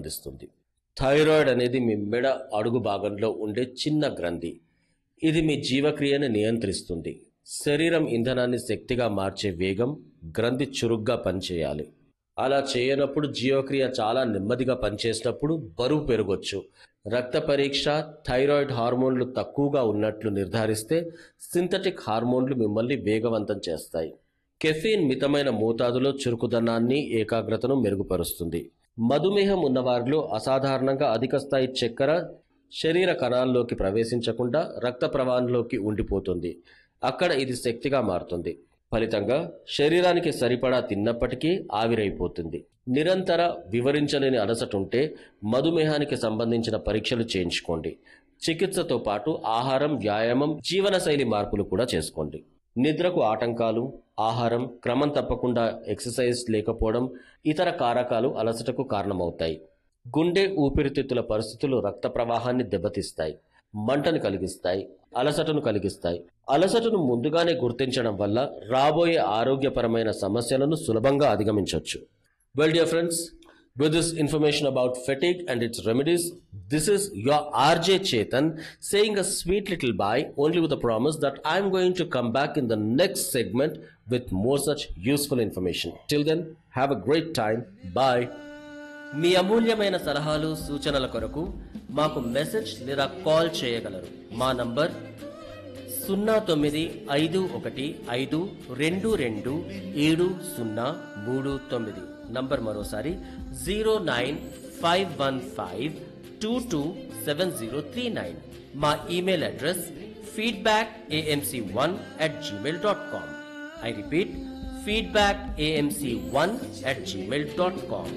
అందిస్తుంది థైరాయిడ్ అనేది మీ మెడ అడుగు భాగంలో ఉండే చిన్న గ్రంథి ఇది మీ జీవక్రియను నియంత్రిస్తుంది శరీరం ఇంధనాన్ని శక్తిగా మార్చే వేగం గ్రంథి చురుగ్గా పనిచేయాలి అలా చేయనప్పుడు జీవక్రియ చాలా నెమ్మదిగా పనిచేసినప్పుడు బరువు పెరగొచ్చు రక్త పరీక్ష థైరాయిడ్ హార్మోన్లు తక్కువగా ఉన్నట్లు నిర్ధారిస్తే సింథటిక్ హార్మోన్లు మిమ్మల్ని వేగవంతం చేస్తాయి కెఫీన్ మితమైన మోతాదులో చురుకుదనాన్ని ఏకాగ్రతను మెరుగుపరుస్తుంది మధుమేహం ఉన్నవారిలో అసాధారణంగా అధిక స్థాయి చక్కెర శరీర కణాల్లోకి ప్రవేశించకుండా రక్త ప్రవాహంలోకి ఉండిపోతుంది అక్కడ ఇది శక్తిగా మారుతుంది ఫలితంగా శరీరానికి సరిపడా తిన్నప్పటికీ ఆవిరైపోతుంది నిరంతర వివరించలేని అలసట ఉంటే మధుమేహానికి సంబంధించిన పరీక్షలు చేయించుకోండి చికిత్సతో పాటు ఆహారం వ్యాయామం జీవనశైలి మార్పులు కూడా చేసుకోండి నిద్రకు ఆటంకాలు ఆహారం క్రమం తప్పకుండా ఎక్సర్సైజ్ లేకపోవడం ఇతర కారకాలు అలసటకు కారణమవుతాయి గుండె ఊపిరితిత్తుల పరిస్థితులు రక్త ప్రవాహాన్ని దెబ్బతీస్తాయి మంటను కలిగిస్తాయి అలసటను కలిగిస్తాయి అలసటను ముందుగానే గుర్తించడం వల్ల రాబోయే ఆరోగ్యపరమైన సమస్యలను సులభంగా అధిగమించవచ్చు well dear friends with this information about fatigue and its remedies, this is your RJ Chetan saying a sweet little bye only with a promise that I'm going to come back in the next segment with more such useful information. Till then, have a great time. Bye. మీ అమూల్యమైన సలహాలు సూచనల కొరకు మాకు message లేదా call చేయగలరు మా number సున్నా తొమ్మిది ఐదు ఒకటి ఐదు రెండు రెండు ఏడు సున్నా మూడు తొమ్మిది నంబర్ మరోసారి zero nine five one five two two seven zero three nine మా email address feedback AMC one at gmail dot com I repeat feedback AMC one at gmail dot com